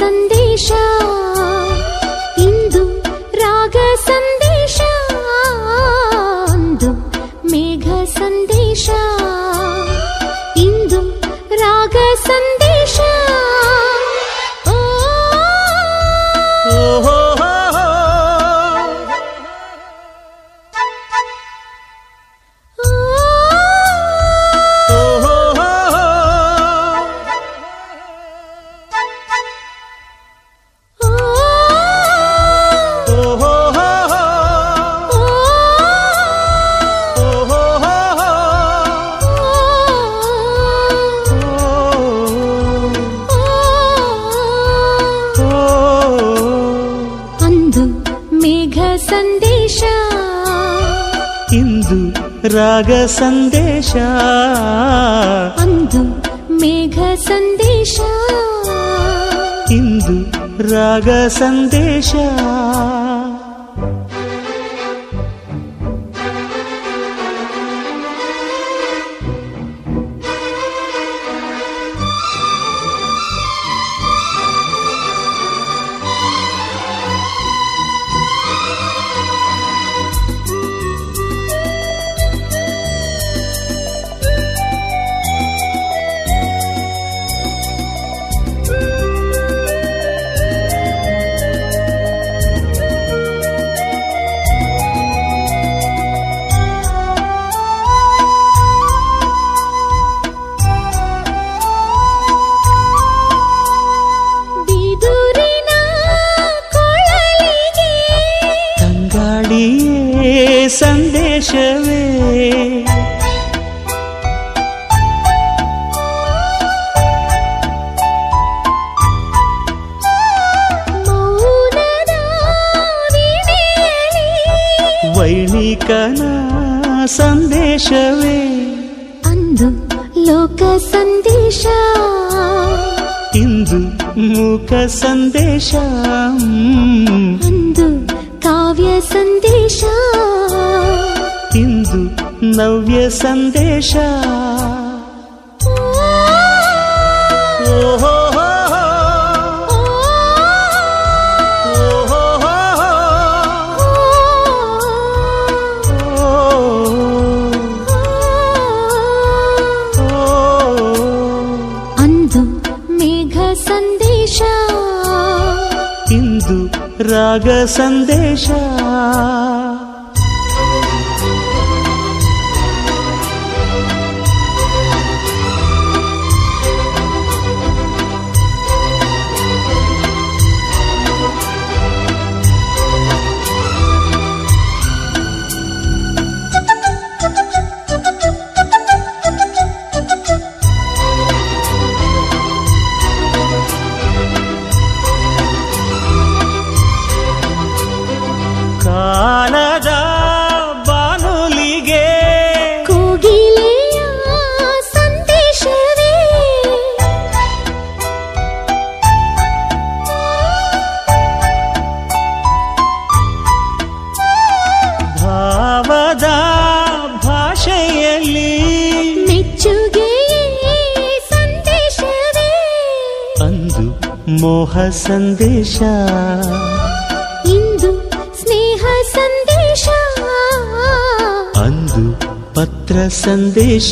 ಸಂದೇಶ ಇಂದು ರಾಗ ಸಂದೇಶ ಅಂದು ಮೇಘ ಸಂದೇಶ ಇಂದು ರಾಗ ಸಂದೇಶ ಓ, ಓಹೋ ಓ, ಓ, ಓ, ಅಂದು ಮೇಘ ಸಂದೇಶ ಇಂದು ರಾಗ ಸಂದೇಶ ಅಂದು ಮೇಘ ಸಂದೇಶ ಇಂದು ರಾಗ ಸಂದೇಶ ಬಿದುರಿನ ಕೊಳಲಿಗೆ ತಂಗಾಳಿಯೇ ಸಂದೇಶವೇ ಮೌನದ ವೀಣೆಯಲ್ಲಿ ವೈಣಿಕನ ಸಂದೇಶವೇ ಅಂದು ಲೋಕ ಸಂದೇಶ ಇಂದು ಮೂಕ ಸಂದೇಶ ಹ್ಮ್. ಅಂದು ಕಾವ್ಯ ಸಂದೇಶ ಇಂದು ನವ್ಯ ಸಂದೇಶ ಓಹೋ ಅಂದು ಮೇಘ ಸಂದೇಶ ಇಂದು ರಾಗ ಸಂದೇಶ ಕಾಲದ ಬಾನುಲಿಗೆ ಕೋಗಿಲೆಯ ಸಂದೇಶವೇ ಭಾವದ ಭಾಷೆಯಲ್ಲಿ ಮೆಚ್ಚುಗೆಯೇ ಸಂದೇಶವೇ ಅಂದು ಮೋಹ ಸಂದೇಶ ಇಂದು ಸ್ನೇಹ ಸಂದೇಶ ಅಂದು ಪತ್ರ ಸಂದೇಶ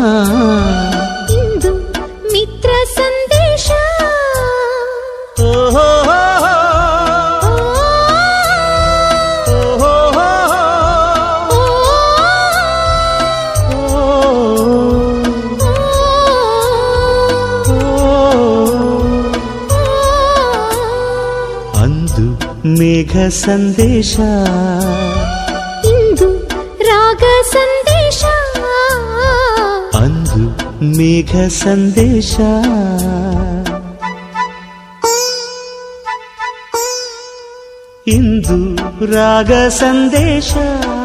ಇಂದು ಮಿತ್ರ ಸಂದೇಶ ಓಹೋ ಓ, ಓಹೋ ಅಂದು ಮೇಘ ಸಂದೇಶ ಇಂದು ರಾಗ ಸಂದೇಶ ಅಂದು ಮೇಘ ಸಂದೇಶ ಇಂದು ರಾಗ ಸಂದೇಶ